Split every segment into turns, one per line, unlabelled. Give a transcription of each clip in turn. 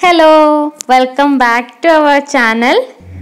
hello welcome back to അവർ channel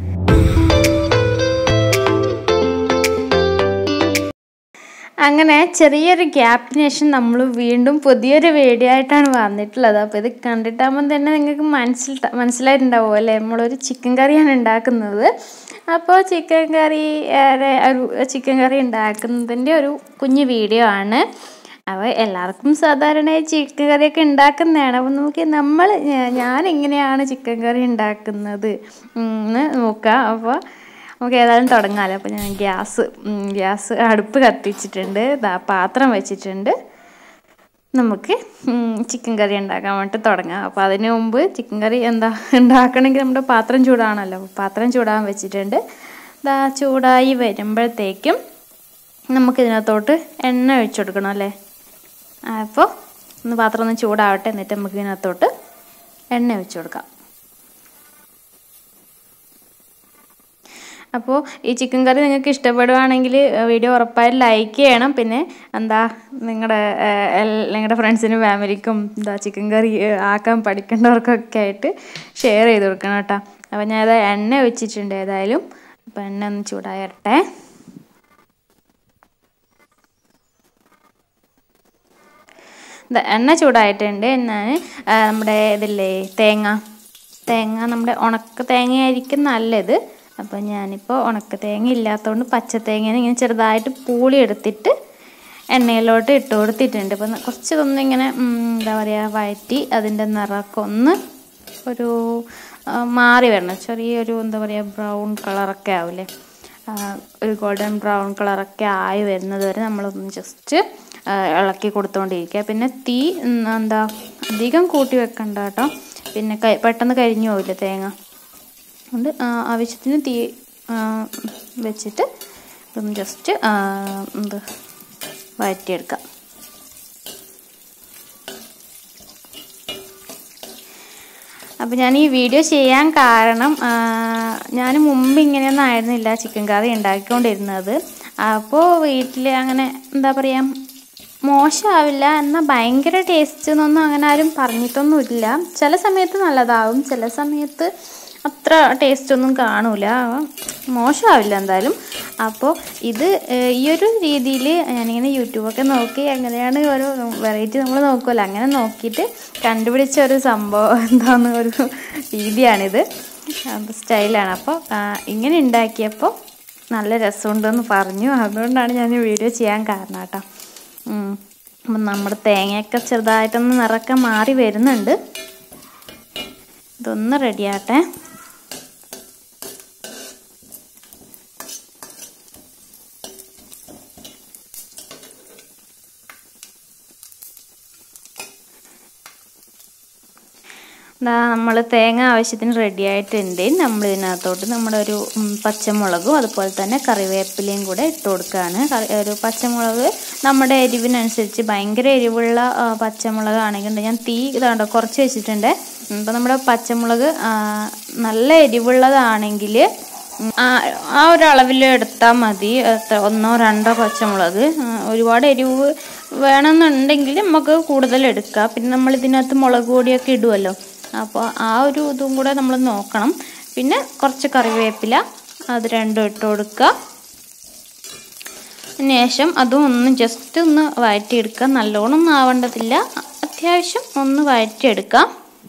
അങ്ങനെ ചെറിയൊരു ഗ്യാപ്പിന് ശേഷം നമ്മൾ വീണ്ടും പുതിയൊരു വീഡിയോ ആയിട്ടാണ് വന്നിട്ടുള്ളത് അപ്പോൾ ഇത് കണ്ടിട്ടാകുമ്പോൾ തന്നെ നിങ്ങൾക്ക് മനസ്സിൽ മനസ്സിലായിട്ടുണ്ടാവും അല്ലേ നമ്മളൊരു ചിക്കൻ കറിയാണ് ഉണ്ടാക്കുന്നത് അപ്പോൾ ചിക്കൻ കറി ഏറെ ഒരു ചിക്കൻ കറി ഉണ്ടാക്കുന്നതിൻ്റെ ഒരു കുഞ്ഞു വീഡിയോ ആണ് അപ്പോൾ എല്ലാവർക്കും സാധാരണ ചിക്കൻ കറിയൊക്കെ ഉണ്ടാക്കുന്നതാണ് അപ്പോൾ നമുക്ക് നമ്മൾ ഞാൻ എങ്ങനെയാണ് ചിക്കൻ കറി ഉണ്ടാക്കുന്നത് എന്ന് നോക്കാം അപ്പോൾ നമുക്ക് ഏതായാലും തുടങ്ങാമല്ലോ അപ്പോൾ ഞാൻ ഗ്യാസ് ഗ്യാസ് അടുപ്പ് കത്തിച്ചിട്ടുണ്ട് ദാ പാത്രം വെച്ചിട്ടുണ്ട് നമുക്ക് ചിക്കൻ കറി ഉണ്ടാക്കാൻ വേണ്ടിയിട്ട് തുടങ്ങാം അപ്പോൾ അതിന് മുമ്പ് ചിക്കൻ കറി എന്താ ഉണ്ടാക്കണമെങ്കിൽ നമ്മുടെ പാത്രം ചൂടാണല്ലോ പാത്രം ചൂടാൻ വെച്ചിട്ടുണ്ട് ദാ ചൂടായി വരുമ്പോഴത്തേക്കും നമുക്കിതിനകത്തോട്ട് എണ്ണ ഒഴിച്ചു കൊടുക്കണം അല്ലേ അപ്പോൾ ഒന്ന് പാത്രം ഒന്ന് ചൂടാവട്ടെ എന്നിട്ട് നമുക്ക് ഇതിനകത്തോട്ട് എണ്ണ ഒഴിച്ചു കൊടുക്കാം അപ്പോൾ ഈ ചിക്കൻ കറി നിങ്ങൾക്ക് ഇഷ്ടപ്പെടുവാണെങ്കിൽ വീഡിയോ ഉറപ്പായും ലൈക്ക് ചെയ്യണം പിന്നെ എന്താ നിങ്ങളുടെ നിങ്ങളുടെ ഫ്രണ്ട്സിനും ഫാമിലിക്കും എന്താ ചിക്കൻ കറി ആക്കാൻ പഠിക്കേണ്ടവർക്കൊക്കെ ആയിട്ട് ഷെയർ ചെയ്ത് കൊടുക്കണം കേട്ടോ അപ്പോൾ ഞാൻ അത് എണ്ണ ഒഴിച്ചിട്ടുണ്ട് ഏതായാലും അപ്പോൾ എണ്ണ ഒന്ന് ചൂടായി വരട്ടെ എണ്ണ ചൂടായിട്ടുണ്ട് ഞാൻ നമ്മുടെ ഇതില്ലേ തേങ്ങ തേങ്ങ നമ്മുടെ ഉണക്ക തേങ്ങയായിരിക്കും നല്ലത് അപ്പോൾ ഞാനിപ്പോൾ ഉണക്ക തേങ്ങ ഇല്ലാത്തതുകൊണ്ട് പച്ച തേങ്ങ ഇങ്ങനെ ചെറുതായിട്ട് പൂളി എടുത്തിട്ട് എണ്ണയിലോട്ട് ഇട്ട് കൊടുത്തിട്ടുണ്ട് അപ്പം കുറച്ച് ഒന്ന് ഇങ്ങനെ എന്താ പറയുക വഴറ്റി അതിൻ്റെ നിറമൊക്കെ ഒന്ന് ഒരു മാറി വരണം ചെറിയൊരു എന്താ പറയുക ബ്രൗൺ കളറൊക്കെ ആവില്ലേ ഒരു ഗോൾഡൻ ബ്രൗൺ കളറൊക്കെ ആയി വരുന്നത് വരെ നമ്മളൊന്ന് ജസ്റ്റ് ഇളക്കി കൊടുത്തുകൊണ്ടിരിക്കുക പിന്നെ തീ എന്താ അധികം കൂട്ടി വെക്കണ്ട കേട്ടോ പിന്നെ പെട്ടെന്ന് കരിഞ്ഞു പോവില്ല തേങ്ങ അതുകൊണ്ട് ആവശ്യത്തിന് തീ വെച്ചിട്ട് ഒന്ന് ജസ്റ്റ് എന്ത് വഴറ്റിയെടുക്കാം അപ്പോൾ ഞാൻ ഈ വീഡിയോ ചെയ്യാൻ കാരണം ഞാൻ മുമ്പ് ഇങ്ങനെയൊന്നും ആയിരുന്നില്ല ചിക്കൻ കറി ഉണ്ടാക്കിക്കൊണ്ടിരുന്നത് അപ്പോൾ വീട്ടിൽ അങ്ങനെ എന്താ പറയുക മോശമാവില്ല എന്നാൽ ഭയങ്കര ടേസ്റ്റ് എന്നൊന്നും അങ്ങനെ ആരും പറഞ്ഞിട്ടൊന്നുമില്ല ചില സമയത്ത് നല്ലതാവും ചില സമയത്ത് അത്ര ടേസ്റ്റ് ഒന്നും കാണൂല മോശമാവില്ല എന്തായാലും അപ്പോൾ ഇത് ഈ ഒരു രീതിയിൽ ഞാനിങ്ങനെ യൂട്യൂബൊക്കെ നോക്കി എങ്ങനെയാണ് ഓരോ വെറൈറ്റി നമ്മൾ നോക്കുമല്ലോ അങ്ങനെ നോക്കിയിട്ട് കണ്ടുപിടിച്ച ഒരു സംഭവം എന്താണെന്ന് ഒരു രീതിയാണിത് സ്റ്റൈലാണ് അപ്പോൾ ഇങ്ങനെ ഉണ്ടാക്കിയപ്പോൾ നല്ല രസമുണ്ടെന്ന് പറഞ്ഞു അതുകൊണ്ടാണ് ഞാൻ വീഡിയോ ചെയ്യാൻ കാരണം കേട്ടോ അപ്പം നമ്മുടെ തേങ്ങയൊക്കെ ചെറുതായിട്ടൊന്ന് നിറക്കെ മാറി വരുന്നുണ്ട് ഇതൊന്ന് റെഡിയാട്ടെ ഇതാ നമ്മൾ തേങ്ങ ആവശ്യത്തിന് റെഡി ആയിട്ടുണ്ട് നമ്മൾ ഇതിനകത്തോട്ട് നമ്മുടെ ഒരു പച്ചമുളകും അതുപോലെ തന്നെ കറിവേപ്പിലയും കൂടെ ഇട്ട് കൊടുക്കുകയാണ് ഒരു പച്ചമുളക് നമ്മുടെ എരിവിനനുസരിച്ച് ഭയങ്കര എരിവുള്ള പച്ചമുളകാണെങ്കിൽ ഞാൻ തീ ഇതാണ്ടോ കുറച്ച് വെച്ചിട്ടുണ്ട് അപ്പോൾ നമ്മുടെ പച്ചമുളക് നല്ല എരിവുള്ളതാണെങ്കിൽ ആ ഒരു അളവിൽ എടുത്താൽ മതി ഒന്നോ രണ്ടോ പച്ചമുളക് ഒരുപാട് എരിവ് വേണമെന്നുണ്ടെങ്കിൽ നമുക്ക് കൂടുതൽ എടുക്കാം പിന്നെ നമ്മൾ ഇതിനകത്ത് മുളക് പൊടിയൊക്കെ ഇടുമല്ലോ അപ്പോൾ ആ ഒരു ഇതും കൂടെ നമ്മൾ നോക്കണം പിന്നെ കുറച്ച് കറിവേപ്പില അത് രണ്ടും ഇട്ട് കൊടുക്കുക ശേഷം അതും ഒന്ന് ജസ്റ്റ് ഒന്ന് വഴറ്റിയെടുക്കുക നല്ലോണം ഒന്നും ആവേണ്ടതില്ല അത്യാവശ്യം ഒന്ന് വഴറ്റിയെടുക്കാം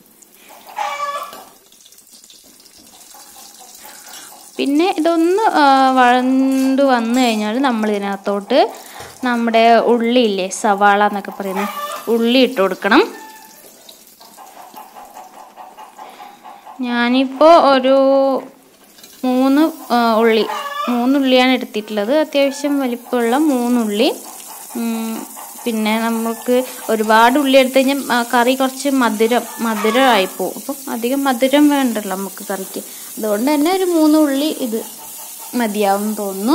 പിന്നെ ഇതൊന്ന് വഴണ്ട് വന്നു കഴിഞ്ഞാൽ നമ്മൾ ഇതിനകത്തോട്ട് നമ്മുടെ ഉള്ളിയില്ലേ സവാള എന്നൊക്കെ പറയുന്നത് ഉള്ളി ഇട്ട് കൊടുക്കണം ഞാനിപ്പോൾ ഒരു മൂന്ന് ഉള്ളി മൂന്നുള്ളിയാണ് എടുത്തിട്ടുള്ളത് അത്യാവശ്യം വലിപ്പമുള്ള മൂന്നുള്ളി പിന്നെ നമുക്ക് ഒരുപാട് ഉള്ളി എടുത്തു കഴിഞ്ഞാൽ കറി കുറച്ച് മധുരം മധുരമായിപ്പോവും അപ്പം അധികം മധുരം വേണ്ടല്ലോ നമുക്ക് കറിക്ക് അതുകൊണ്ട് തന്നെ ഒരു മൂന്ന് ഉള്ളി ഇത് മതിയാവും തോന്നുന്നു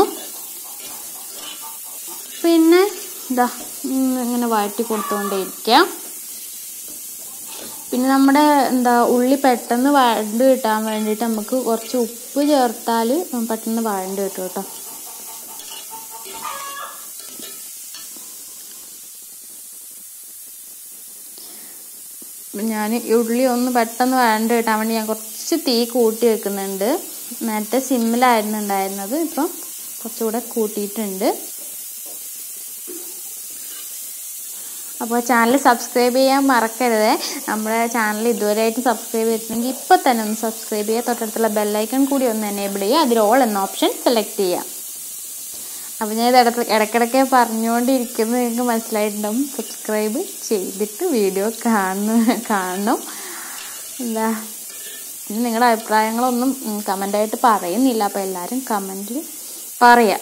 പിന്നെ ഇതാ ഇങ്ങനെ വഴറ്റി കൊടുത്തുകൊണ്ടേയിരിക്കാം പിന്നെ നമ്മുടെ എന്താ ഉള്ളി പെട്ടെന്ന് വഴണ്ട് കിട്ടാൻ വേണ്ടിയിട്ട് നമുക്ക് കുറച്ച് ഉപ്പ് ചേർത്താൽ പെട്ടെന്ന് വഴണ്ട് കിട്ടും കേട്ടോ ഞാൻ ഉള്ളി ഒന്ന് പെട്ടെന്ന് വഴണ്ട് കിട്ടാൻ വേണ്ടി ഞാൻ കുറച്ച് തീ കൂട്ടി വെക്കുന്നുണ്ട് നേരത്തെ സിമ്മിലായിരുന്നു ഉണ്ടായിരുന്നത് ഇപ്പം കുറച്ചുകൂടെ കൂട്ടിയിട്ടുണ്ട് അപ്പോൾ ചാനൽ സബ്സ്ക്രൈബ് ചെയ്യാൻ മറക്കരുത് നമ്മുടെ ചാനൽ ഇതുവരെയായിട്ട് സബ്സ്ക്രൈബ് ചെയ്തിട്ടുണ്ടെങ്കിൽ ഇപ്പോൾ തന്നെ ഒന്ന് സബ്സ്ക്രൈബ് ചെയ്യുക തൊട്ടടുത്തുള്ള ബെല്ലൈക്കൺ കൂടി ഒന്ന് എനേബിൾ ചെയ്യുക അതിൽ ഓൾ എന്ന ഓപ്ഷൻ സെലക്ട് ചെയ്യുക അപ്പോൾ ഞാൻ ഇത് ഇടയ്ക്ക് ഇടയ്ക്കിടയ്ക്ക് പറഞ്ഞുകൊണ്ടിരിക്കുന്നത് നിങ്ങൾക്ക് മനസ്സിലായിട്ടുണ്ടാവും സബ്സ്ക്രൈബ് ചെയ്തിട്ട് വീഡിയോ കാണുന്ന കാണണം എന്താ പിന്നെ നിങ്ങളുടെ അഭിപ്രായങ്ങളൊന്നും കമൻ്റായിട്ട് പറയുന്നില്ല അപ്പോൾ എല്ലാവരും കമൻറ്റിൽ പറയാം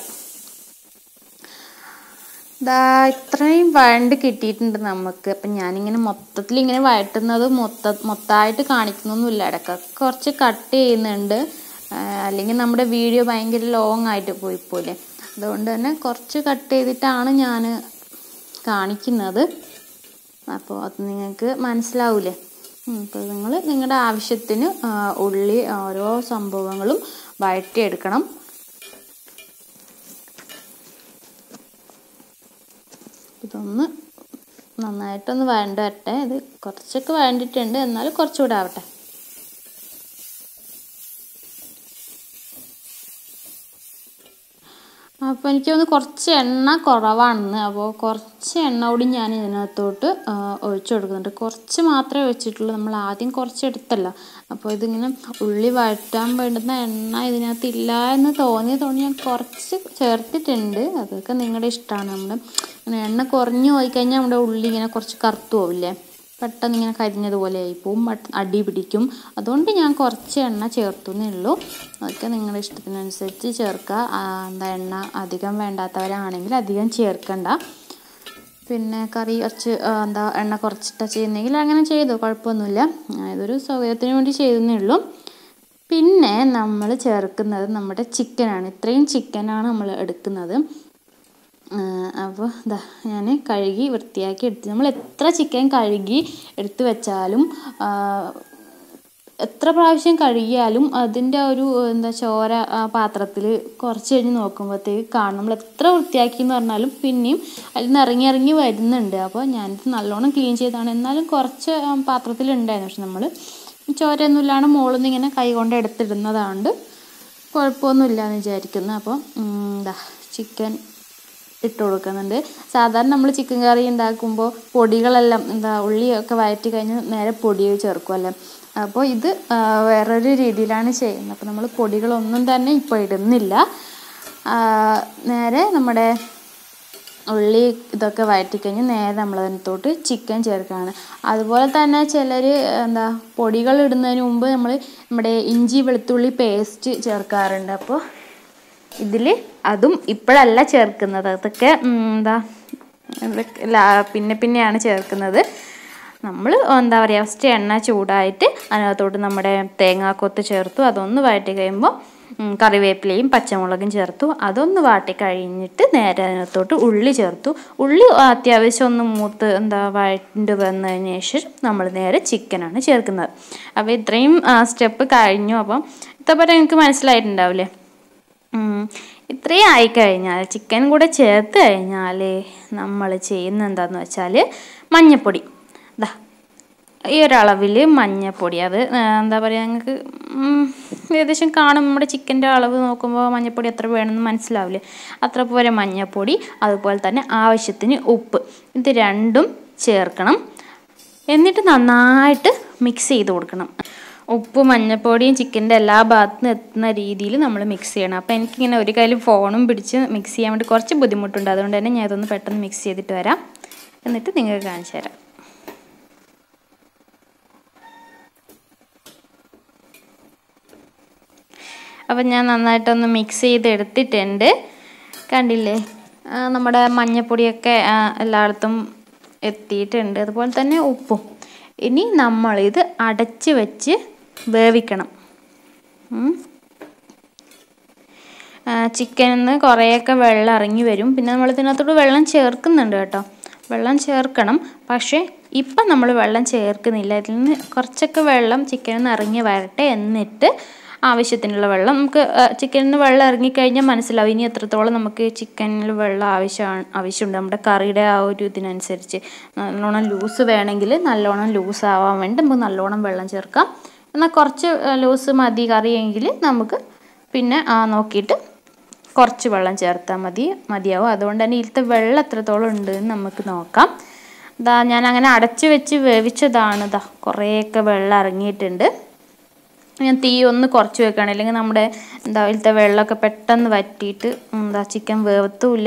ഇതാ ഇത്രയും വഴണ്ട് കിട്ടിയിട്ടുണ്ട് നമുക്ക് അപ്പം ഞാനിങ്ങനെ മൊത്തത്തിൽ ഇങ്ങനെ വഴറ്റുന്നത് മൊത്ത മൊത്തമായിട്ട് കാണിക്കുന്നൊന്നുമില്ല ഇടയ്ക്കൊക്കെ കുറച്ച് കട്ട് ചെയ്യുന്നുണ്ട് അല്ലെങ്കിൽ നമ്മുടെ വീഡിയോ ഭയങ്കര ലോങ് ആയിട്ട് പോയിപ്പോലെ അതുകൊണ്ട് തന്നെ കുറച്ച് കട്ട് ചെയ്തിട്ടാണ് ഞാൻ കാണിക്കുന്നത് അപ്പോൾ അത് നിങ്ങൾക്ക് മനസ്സിലാവൂലേ അപ്പോൾ നിങ്ങൾ നിങ്ങളുടെ ആവശ്യത്തിന് ഉള്ളി ഓരോ സംഭവങ്ങളും വഴറ്റിയെടുക്കണം ഇതൊന്ന് നന്നായിട്ടൊന്ന് വഴണ്ട് വരട്ടെ ഇത് കുറച്ചൊക്കെ വഴണ്ടിട്ടുണ്ട് എന്നാലും കുറച്ചുകൂടെ ആവട്ടെ അപ്പോൾ എനിക്ക് തോന്നുന്നു കുറച്ച് എണ്ണ കുറവാണെന്ന് അപ്പോൾ കുറച്ച് എണ്ണ കൂടി ഞാൻ ഇതിനകത്തോട്ട് ഒഴിച്ചു കൊടുക്കുന്നുണ്ട് കുറച്ച് മാത്രമേ ഒഴിച്ചിട്ടുള്ളൂ നമ്മൾ ആദ്യം കുറച്ച് എടുത്തല്ല അപ്പോൾ ഇതിങ്ങനെ ഉള്ളി വഴറ്റാൻ വേണ്ടുന്ന എണ്ണ ഇതിനകത്ത് ഇല്ല എന്ന് തോന്നിയതുകൊണ്ട് ഞാൻ കുറച്ച് ചേർത്തിട്ടുണ്ട് അതൊക്കെ നിങ്ങളുടെ ഇഷ്ടമാണ് നമ്മൾ ഇങ്ങനെ എണ്ണ കുറഞ്ഞു പോയി കഴിഞ്ഞാൽ നമ്മുടെ ഉള്ളി ഇങ്ങനെ കുറച്ച് കറുത്തു പോവില്ലേ പെട്ടെന്ന് ഇങ്ങനെ കരിഞ്ഞതുപോലെ ആയിപ്പോവും അടി പിടിക്കും അതുകൊണ്ട് ഞാൻ കുറച്ച് എണ്ണ ചേർത്തുന്നേ ഉള്ളൂ അതൊക്കെ നിങ്ങളുടെ ഇഷ്ടത്തിനനുസരിച്ച് ചേർക്കുക എന്താ എണ്ണ അധികം വേണ്ടാത്തവരാണെങ്കിൽ അധികം ചേർക്കണ്ട പിന്നെ കറി കുറച്ച് എന്താ എണ്ണ കുറച്ചിട്ടാ ചെയ്യുന്നെങ്കിൽ അങ്ങനെ ചെയ്തു കുഴപ്പമൊന്നുമില്ല ഇതൊരു സൗകര്യത്തിന് വേണ്ടി ചെയ്തേ ഉള്ളൂ പിന്നെ നമ്മൾ ചേർക്കുന്നത് നമ്മുടെ ചിക്കനാണ് ഇത്രയും ചിക്കനാണ് നമ്മൾ എടുക്കുന്നത് അപ്പോൾ ഇതാ ഞാൻ കഴുകി വൃത്തിയാക്കി എടുത്ത് നമ്മൾ എത്ര ചിക്കൻ കഴുകി എടുത്ത് വെച്ചാലും എത്ര പ്രാവശ്യം കഴുകിയാലും അതിൻ്റെ ഒരു എന്താ ചോര ആ പാത്രത്തിൽ കുറച്ച് കഴിഞ്ഞ് നോക്കുമ്പോഴത്തേക്ക് കാണും നമ്മൾ എത്ര വൃത്തിയാക്കി എന്ന് പറഞ്ഞാലും പിന്നെയും അതിൽ നിന്ന് ഇറങ്ങി ഇറങ്ങി വരുന്നുണ്ട് അപ്പോൾ ഞാനിത് നല്ലോണം ക്ലീൻ ചെയ്താണ് എന്നാലും കുറച്ച് പാത്രത്തിൽ ഉണ്ടായിരുന്നു പക്ഷെ നമ്മൾ ചോരയൊന്നും ഇല്ലാണ്ട് മുകളിൽ നിന്ന് ഇങ്ങനെ കൈ കൊണ്ട് എടുത്തിടുന്നതാണ്ട് കുഴപ്പമൊന്നുമില്ല എന്ന് വിചാരിക്കുന്നു അപ്പോൾ എന്താ ചിക്കൻ ഇട്ട് കൊടുക്കുന്നുണ്ട് സാധാരണ നമ്മൾ ചിക്കൻ കറി ഉണ്ടാക്കുമ്പോൾ പൊടികളെല്ലാം എന്താ ഉള്ളിയൊക്കെ വഴറ്റി കഴിഞ്ഞ് നേരെ പൊടി ചേർക്കുമല്ലേ അപ്പോൾ ഇത് വേറൊരു രീതിയിലാണ് ചെയ്യുന്നത് അപ്പോൾ നമ്മൾ പൊടികളൊന്നും തന്നെ ഇപ്പോൾ ഇടുന്നില്ല നേരെ നമ്മുടെ ഉള്ളി ഇതൊക്കെ വഴറ്റിക്കഴിഞ്ഞ് നേരെ നമ്മൾ അതിനകത്തോട്ട് ചിക്കൻ ചേർക്കുകയാണ് അതുപോലെ തന്നെ ചിലർ എന്താ പൊടികൾ ഇടുന്നതിന് മുമ്പ് നമ്മൾ നമ്മുടെ ഇഞ്ചി വെളുത്തുള്ളി പേസ്റ്റ് ചേർക്കാറുണ്ട് അപ്പോൾ ഇതിൽ അതും ഇപ്പോഴല്ല ചേർക്കുന്നത് അതൊക്കെ എന്താ പിന്നെ പിന്നെയാണ് ചേർക്കുന്നത് നമ്മൾ എന്താ പറയുക ഫസ്റ്റ് എണ്ണ ചൂടായിട്ട് അതിനകത്തോട്ട് നമ്മുടെ തേങ്ങാക്കൊത്ത് ചേർത്തു അതൊന്ന് വഴറ്റി കഴിയുമ്പോൾ കറിവേപ്പിലയും പച്ചമുളകും ചേർത്തു അതൊന്ന് വാട്ടി കഴിഞ്ഞിട്ട് നേരെ അതിനകത്തോട്ട് ഉള്ളി ചേർത്തു ഉള്ളി അത്യാവശ്യം ഒന്ന് മൂത്ത് എന്താ വഴണ്ട് വന്നതിന് ശേഷം നമ്മൾ നേരെ ചിക്കനാണ് ചേർക്കുന്നത് അപ്പോൾ ഇത്രയും സ്റ്റെപ്പ് കഴിഞ്ഞു അപ്പം ഇതേപോലെ എനിക്ക് മനസ്സിലായിട്ടുണ്ടാവില്ലേ ഇത്രയും ആയിക്കഴിഞ്ഞാൽ ചിക്കൻ കൂടെ ചേർത്ത് കഴിഞ്ഞാൽ നമ്മൾ ചെയ്യുന്ന എന്താണെന്ന് വെച്ചാൽ മഞ്ഞൾപ്പൊടി ഇതാ ഈ ഒരളവിൽ മഞ്ഞൾപ്പൊടി അത് എന്താ പറയുക നിങ്ങൾക്ക് ഏകദേശം കാണും നമ്മുടെ ചിക്കൻ്റെ അളവ് നോക്കുമ്പോൾ മഞ്ഞൾപ്പൊടി എത്ര വേണമെന്ന് മനസ്സിലാവില്ലേ അത്ര പോലെ മഞ്ഞൾപ്പൊടി അതുപോലെ തന്നെ ആവശ്യത്തിന് ഉപ്പ് ഇത് രണ്ടും ചേർക്കണം എന്നിട്ട് നന്നായിട്ട് മിക്സ് ചെയ്ത് കൊടുക്കണം ഉപ്പ് മഞ്ഞൾപ്പൊടിയും ചിക്കൻ്റെ എല്ലാ ഭാഗത്തുനിന്ന് എത്തുന്ന രീതിയിൽ നമ്മൾ മിക്സ് ചെയ്യണം അപ്പോൾ എനിക്കിങ്ങനെ ഒരു കയ്യിൽ ഫോണും പിടിച്ച് മിക്സ് ചെയ്യാൻ വേണ്ടി കുറച്ച് ബുദ്ധിമുട്ടുണ്ട് അതുകൊണ്ട് തന്നെ ഞാൻ ഇതൊന്ന് പെട്ടെന്ന് മിക്സ് ചെയ്തിട്ട് വരാം എന്നിട്ട് നിങ്ങൾക്ക് കാണിച്ചു തരാം അപ്പം ഞാൻ നന്നായിട്ടൊന്ന് മിക്സ് ചെയ്ത് എടുത്തിട്ടുണ്ട് കണ്ടില്ലേ നമ്മുടെ മഞ്ഞൾപ്പൊടിയൊക്കെ എല്ലായിടത്തും എത്തിയിട്ടുണ്ട് അതുപോലെ തന്നെ ഉപ്പും ഇനി നമ്മളിത് അടച്ച് വെച്ച് വേവിക്കണം ചിക്കനിൽ നിന്ന് കുറേയൊക്കെ വെള്ളം ഇറങ്ങി വരും പിന്നെ നമ്മൾ ഇതിനകത്തോട്ട് വെള്ളം ചേർക്കുന്നുണ്ട് കേട്ടോ വെള്ളം ചേർക്കണം പക്ഷേ ഇപ്പം നമ്മൾ വെള്ളം ചേർക്കുന്നില്ല ഇതിൽ നിന്ന് കുറച്ചൊക്കെ വെള്ളം ചിക്കനിൽ നിന്ന് ഇറങ്ങി വരട്ടെ എന്നിട്ട് ആവശ്യത്തിനുള്ള വെള്ളം നമുക്ക് ചിക്കനിന് വെള്ളം ഇറങ്ങിക്കഴിഞ്ഞാൽ മനസ്സിലാവും ഇനി എത്രത്തോളം നമുക്ക് ചിക്കനിൽ വെള്ളം ആവശ്യമാണ് ആവശ്യമുണ്ട് നമ്മുടെ കറിയുടെ ആ ഒരു ഇതിനനുസരിച്ച് നല്ലോണം ലൂസ് വേണമെങ്കിൽ നല്ലോണം ലൂസ് ആവാൻ വേണ്ടി നമുക്ക് നല്ലോണം വെള്ളം ചേർക്കാം എന്നാൽ കുറച്ച് ലൂസ് മതി കറിയെങ്കിൽ നമുക്ക് പിന്നെ ആ നോക്കിയിട്ട് കുറച്ച് വെള്ളം ചേർത്താൽ മതി മതിയാവും അതുകൊണ്ട് തന്നെ ഇതിലത്തെ വെള്ളം എത്രത്തോളം ഉണ്ട് എന്ന് നമുക്ക് നോക്കാം ഇതാ ഞാൻ അങ്ങനെ അടച്ച് വെച്ച് വേവിച്ചതാണ് ഇതാ കുറേയൊക്കെ വെള്ളം ഇറങ്ങിയിട്ടുണ്ട് ഞാൻ തീ ഒന്ന് കുറച്ച് വെക്കണം അല്ലെങ്കിൽ നമ്മുടെ എന്താ ഇതിലത്തെ വെള്ളമൊക്കെ പെട്ടെന്ന് വറ്റിയിട്ട് എന്താ ചിക്കൻ വേവത്തുമില്ല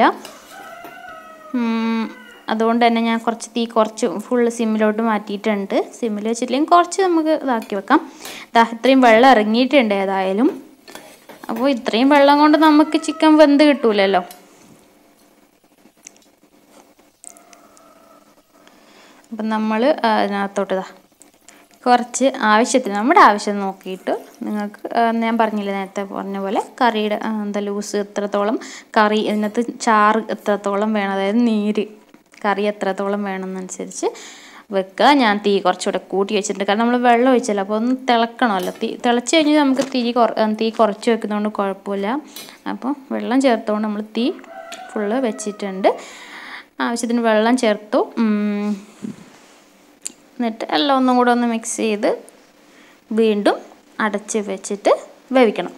അതുകൊണ്ട് തന്നെ ഞാൻ കുറച്ച് തീ കുറച്ച് ഫുള്ള് സിമ്മിലോട്ട് മാറ്റിയിട്ടുണ്ട് സിമ്മിൽ വെച്ചിട്ടില്ലെങ്കിൽ കുറച്ച് നമുക്ക് ഇതാക്കി വെക്കാം ഇതാ ഇത്രയും വെള്ളം ഇറങ്ങിയിട്ടുണ്ട് ഏതായാലും അപ്പോൾ ഇത്രയും വെള്ളം കൊണ്ട് നമുക്ക് ചിക്കൻ വെന്ത് കിട്ടൂലല്ലോ അപ്പം നമ്മൾ അതിനകത്തോട്ട് ഇതാ കുറച്ച് ആവശ്യത്തിന് നമ്മുടെ ആവശ്യം നോക്കിയിട്ട് നിങ്ങൾക്ക് ഞാൻ പറഞ്ഞില്ല നേരത്തെ പറഞ്ഞ പോലെ കറിയുടെ എന്താ ലൂസ് എത്രത്തോളം കറി ഇതിനകത്ത് ചാറ് എത്രത്തോളം വേണം അതായത് നീര് കറി എത്രത്തോളം വേണമെന്നനുസരിച്ച് വെക്കുക ഞാൻ തീ കുറച്ചുകൂടെ കൂട്ടി വെച്ചിട്ടുണ്ട് കാരണം നമ്മൾ വെള്ളം ഒഴിച്ചല്ലോ അപ്പോൾ ഒന്ന് തിളക്കണമല്ലോ തീ തിളച്ച് കഴിഞ്ഞാൽ നമുക്ക് തീ കുറ തീ കുറച്ച് വെക്കുന്നതുകൊണ്ട് കുഴപ്പമില്ല അപ്പോൾ വെള്ളം ചേർത്തുകൊണ്ട് നമ്മൾ തീ ഫുള്ള് വെച്ചിട്ടുണ്ട് ആവശ്യത്തിന് വെള്ളം ചേർത്തു എന്നിട്ട് എല്ലാം ഒന്നും കൂടെ ഒന്ന് മിക്സ് ചെയ്ത് വീണ്ടും അടച്ച് വെച്ചിട്ട് വേവിക്കണം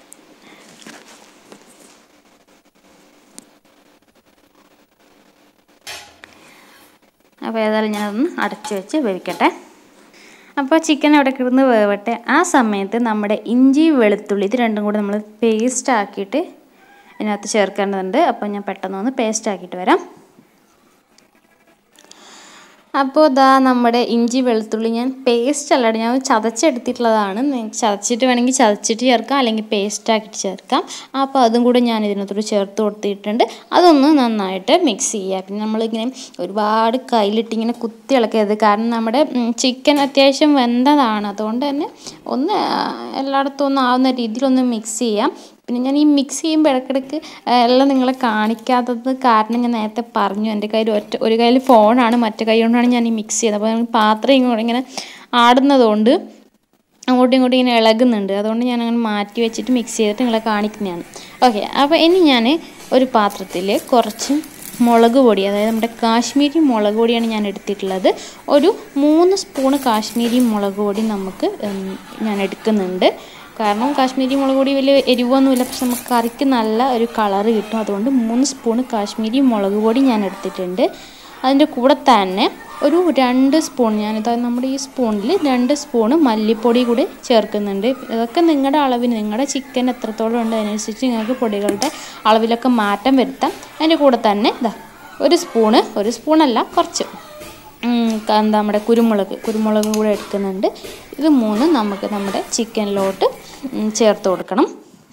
അപ്പോൾ ഏതായാലും ഞാനതൊന്ന് അടച്ച് വെച്ച് വേവിക്കട്ടെ അപ്പോൾ ചിക്കൻ അവിടെ കിടന്ന് വേവട്ടെ ആ സമയത്ത് നമ്മുടെ ഇഞ്ചി വെളുത്തുള്ളി ഇത് രണ്ടും കൂടെ നമ്മൾ പേസ്റ്റ് ആക്കിയിട്ട് ഇതിനകത്ത് ചേർക്കേണ്ടതുണ്ട് അപ്പോൾ ഞാൻ പെട്ടെന്ന് ഒന്ന് പേസ്റ്റ് ആക്കിയിട്ട് വരാം അപ്പോൾ ഇതാ നമ്മുടെ ഇഞ്ചി വെളുത്തുള്ളി ഞാൻ പേസ്റ്റ് അല്ലാണ്ട് ഞാൻ ചതച്ചെടുത്തിട്ടുള്ളതാണ് നിങ്ങൾക്ക് ചതച്ചിട്ട് വേണമെങ്കിൽ ചതച്ചിട്ട് ചേർക്കാം അല്ലെങ്കിൽ പേസ്റ്റ് ആക്കിയിട്ട് ചേർക്കാം അപ്പോൾ അതും കൂടെ ഞാൻ ഇതിനകത്തോട് ചേർത്ത് കൊടുത്തിട്ടുണ്ട് അതൊന്ന് നന്നായിട്ട് മിക്സ് ചെയ്യുക പിന്നെ നമ്മളിങ്ങനെ ഒരുപാട് കയ്യിലിട്ട് ഇങ്ങനെ കുത്തി ഇളക്കരുത് കാരണം നമ്മുടെ ചിക്കൻ അത്യാവശ്യം വെന്തതാണ് അതുകൊണ്ട് തന്നെ ഒന്ന് എല്ലായിടത്തും ഒന്ന് ആവുന്ന രീതിയിലൊന്ന് മിക്സ് ചെയ്യാം പിന്നെ ഞാൻ ഈ മിക്സ് ചെയ്യുമ്പോൾ ഇടയ്ക്കിടയ്ക്ക് എല്ലാം നിങ്ങളെ കാണിക്കാത്തത് കാരണം ഞാൻ നേരത്തെ പറഞ്ഞു എൻ്റെ കയ്യിൽ ഒറ്റ ഒരു കയ്യിൽ ഫോണാണ് മറ്റേ കൈ കൊണ്ടാണ് ഞാൻ ഈ മിക്സ് ചെയ്യുന്നത് അപ്പോൾ നമ്മൾ പാത്രം ഇങ്ങോട്ട് ഇങ്ങനെ ആടുന്നതുകൊണ്ട് അങ്ങോട്ടും ഇങ്ങോട്ടും ഇങ്ങനെ ഇളകുന്നുണ്ട് അതുകൊണ്ട് ഞാൻ അങ്ങനെ മാറ്റി വെച്ചിട്ട് മിക്സ് ചെയ്തിട്ട് നിങ്ങളെ കാണിക്കുന്നതാണ് ഓക്കെ അപ്പോൾ ഇനി ഞാൻ ഒരു പാത്രത്തിൽ കുറച്ച് മുളക് പൊടി അതായത് നമ്മുടെ കാശ്മീരി മുളക് പൊടിയാണ് ഞാൻ എടുത്തിട്ടുള്ളത് ഒരു മൂന്ന് സ്പൂണ് കാശ്മീരി മുളക് പൊടി നമുക്ക് ഞാൻ എടുക്കുന്നുണ്ട് കാരണം കാശ്മീരി മുളക് പൊടി വലിയ എരിവൊന്നുമില്ല പക്ഷെ നമുക്ക് കറിക്ക് നല്ല ഒരു കളറ് കിട്ടും അതുകൊണ്ട് മൂന്ന് സ്പൂണ് കാശ്മീരി മുളക് പൊടി ഞാൻ എടുത്തിട്ടുണ്ട് അതിൻ്റെ കൂടെ തന്നെ ഒരു രണ്ട് സ്പൂൺ ഞാനിത് നമ്മുടെ ഈ സ്പൂണിൽ രണ്ട് സ്പൂണ് മല്ലിപ്പൊടി കൂടി ചേർക്കുന്നുണ്ട് ഇതൊക്കെ നിങ്ങളുടെ അളവിന് നിങ്ങളുടെ ചിക്കൻ എത്രത്തോളം ഉണ്ട് അതിനനുസരിച്ച് നിങ്ങൾക്ക് പൊടികളുടെ അളവിലൊക്കെ മാറ്റം വരുത്താം അതിൻ്റെ കൂടെ തന്നെ ഇതാ ഒരു സ്പൂണ് ഒരു സ്പൂണല്ല കുറച്ച് എന്താ നമ്മുടെ കുരുമുളക് കുരുമുളക് കൂടെ എടുക്കുന്നുണ്ട് ഇത് മൂന്നും നമുക്ക് നമ്മുടെ ചിക്കനിലോട്ട് ചേർത്ത് കൊടുക്കണം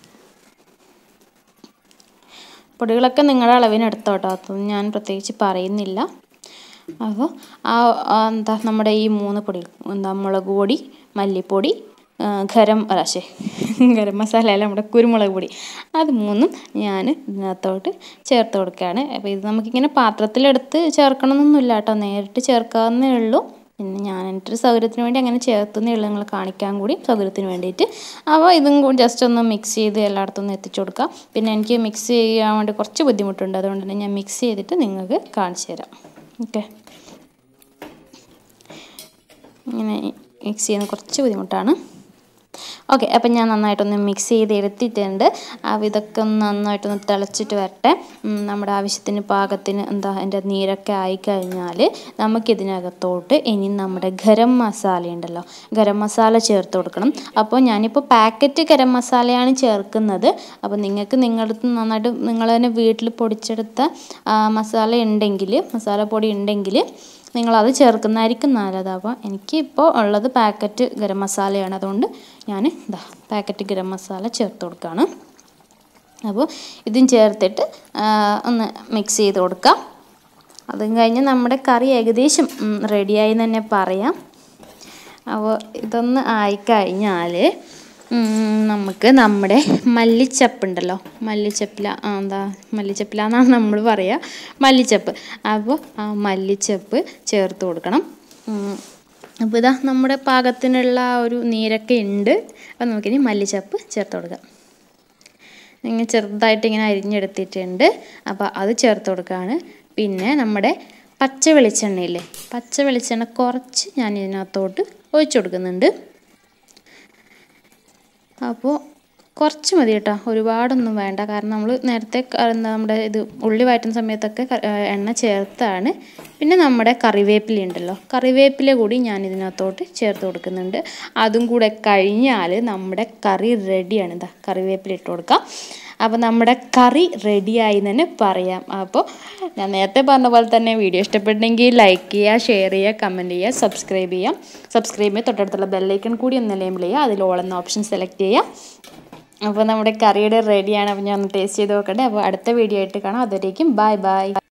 പൊടികളൊക്കെ നിങ്ങളുടെ അളവിന് എടുത്തോട്ടോ അതൊന്നും ഞാൻ പ്രത്യേകിച്ച് പറയുന്നില്ല അപ്പോൾ ആ എന്താ നമ്മുടെ ഈ മൂന്ന് പൊടികൾ എന്താ മുളക് പൊടി മല്ലിപ്പൊടി ഗരം അല്ലാശേ ഗരം മസാല അല്ല നമ്മുടെ കുരുമുളക് പൊടി അത് മൂന്നും ഞാൻ ഇതിനകത്തോട്ട് ചേർത്ത് കൊടുക്കുകയാണ് അപ്പോൾ ഇത് നമുക്കിങ്ങനെ പാത്രത്തിലെടുത്ത് ചേർക്കണമെന്നൊന്നുമില്ല കേട്ടോ നേരിട്ട് ചേർക്കാവുന്നേ ഉള്ളൂ പിന്നെ ഞാൻ എൻ്റെ ഒരു സൗകര്യത്തിന് വേണ്ടി അങ്ങനെ ചേർത്തുന്നേ ഉള്ളൂ നിങ്ങൾ കാണിക്കാൻ കൂടി സൗകര്യത്തിന് വേണ്ടിയിട്ട് അപ്പോൾ ഇതും കൂടി ജസ്റ്റ് ഒന്ന് മിക്സ് ചെയ്ത് എല്ലായിടത്തും ഒന്ന് എത്തിച്ചു കൊടുക്കാം പിന്നെ എനിക്ക് മിക്സ് ചെയ്യാൻ വേണ്ടി കുറച്ച് ബുദ്ധിമുട്ടുണ്ട് അതുകൊണ്ട് തന്നെ ഞാൻ മിക്സ് ചെയ്തിട്ട് നിങ്ങൾക്ക് കാണിച്ചു തരാം ഓക്കെ ഇങ്ങനെ മിക്സ് ചെയ്യുന്ന കുറച്ച് ബുദ്ധിമുട്ടാണ് ഓക്കെ അപ്പം ഞാൻ നന്നായിട്ടൊന്ന് മിക്സ് ചെയ്ത് എടുത്തിട്ടുണ്ട് അപ്പോൾ ഇതൊക്കെ ഒന്ന് നന്നായിട്ടൊന്ന് തിളച്ചിട്ട് വരട്ടെ നമ്മുടെ ആവശ്യത്തിന് പാകത്തിന് എന്താ അതിൻ്റെ നീരൊക്കെ ആയിക്കഴിഞ്ഞാൽ നമുക്കിതിനകത്തോട്ട് ഇനി നമ്മുടെ ഗരം മസാല ഉണ്ടല്ലോ ഗരം മസാല ചേർത്ത് കൊടുക്കണം അപ്പോൾ ഞാനിപ്പോൾ പാക്കറ്റ് ഗരം മസാലയാണ് ചേർക്കുന്നത് അപ്പോൾ നിങ്ങൾക്ക് നിങ്ങളുടെ നന്നായിട്ട് നിങ്ങൾ തന്നെ വീട്ടിൽ പൊടിച്ചെടുത്ത മസാല ഉണ്ടെങ്കിൽ മസാലപ്പൊടി ഉണ്ടെങ്കിൽ നിങ്ങളത് ചേർക്കുന്നതായിരിക്കും നല്ലത് അപ്പോൾ എനിക്കിപ്പോൾ ഉള്ളത് പാക്കറ്റ് ഗരം മസാലയാണ് അതുകൊണ്ട് ഞാൻ ഇതാ പാക്കറ്റ് ഗരം മസാല ചേർത്ത് കൊടുക്കുകയാണ് അപ്പോൾ ഇതും ചേർത്തിട്ട് ഒന്ന് മിക്സ് ചെയ്ത് കൊടുക്കാം അതും കഴിഞ്ഞ് നമ്മുടെ കറി ഏകദേശം റെഡിയായി എന്ന് തന്നെ പറയാം അപ്പോൾ ഇതൊന്ന് ആയിക്കഴിഞ്ഞാൽ നമുക്ക് നമ്മുടെ മല്ലിച്ചപ്പ് ഉണ്ടല്ലോ മല്ലിച്ചപ്പില എന്താ മല്ലിച്ചപ്പില എന്നാണ് നമ്മൾ പറയുക മല്ലിച്ചപ്പ് അപ്പോൾ ആ മല്ലിച്ചപ്പ് ചേർത്ത് കൊടുക്കണം അപ്പോൾ ഇതാ നമ്മുടെ പാകത്തിനുള്ള ആ ഒരു നീരൊക്കെ ഉണ്ട് അപ്പോൾ നമുക്കിനി മല്ലിച്ചപ്പ് ചേർത്ത് കൊടുക്കാം ഇങ്ങനെ ചെറുതായിട്ട് ഇങ്ങനെ അരിഞ്ഞെടുത്തിട്ടുണ്ട് അപ്പോൾ അത് ചേർത്ത് കൊടുക്കുകയാണ് പിന്നെ നമ്മുടെ പച്ച വെളിച്ചെണ്ണയില്ലേ പച്ച വെളിച്ചെണ്ണ കുറച്ച് ഞാൻ ഇതിനകത്തോട്ട് ഒഴിച്ചു കൊടുക്കുന്നുണ്ട് അപ്പോൾ കുറച്ച് മതി കേട്ടോ ഒരുപാടൊന്നും വേണ്ട കാരണം നമ്മൾ നേരത്തെ ക- എന്താ നമ്മുടെ ഇത് ഉള്ളി വഴറ്റുന്ന സമയത്തൊക്കെ ക- ഏഹ് എണ്ണ ചേർത്താണ് പിന്നെ നമ്മുടെ കറിവേപ്പില ഉണ്ടല്ലോ കറിവേപ്പില കൂടി ഞാൻ ഇതിനകത്തോട്ട് ചേർത്ത് കൊടുക്കുന്നുണ്ട് അതും കൂടെ കഴിഞ്ഞാൽ നമ്മുടെ കറി റെഡിയാണ് ഇതാ കറിവേപ്പില ഇട്ട് കൊടുക്കാം അപ്പോൾ നമ്മുടെ കറി റെഡിയായി എന്ന് തന്നെ പറയാം അപ്പോൾ ഞാൻ നേരത്തെ പറഞ്ഞ പോലെ തന്നെ വീഡിയോ ഇഷ്ടപ്പെട്ടെങ്കിൽ ലൈക്ക് ചെയ്യുക ഷെയർ ചെയ്യുക കമൻറ്റ് ചെയ്യുക സബ്സ്ക്രൈബ് ചെയ്യുക സബ്സ്ക്രൈബ് ചെയ്യുക തൊട്ടടുത്തുള്ള ബെല്ലൈക്കൺ കൂടി ഒന്ന് എനേബിൾ ചെയ്യുക അതിൽ ഓൾ എന്ന ഓപ്ഷൻ സെലക്ട് ചെയ്യുക അപ്പോൾ നമ്മുടെ കറിയുടെ റെഡിയാണ് അപ്പോൾ ഞാൻ ഒന്ന് ടേസ്റ്റ് ചെയ്ത് നോക്കട്ടെ അപ്പോൾ അടുത്ത വീഡിയോ ആയിട്ട് കാണാം അതുവരേക്കും ബൈ ബൈ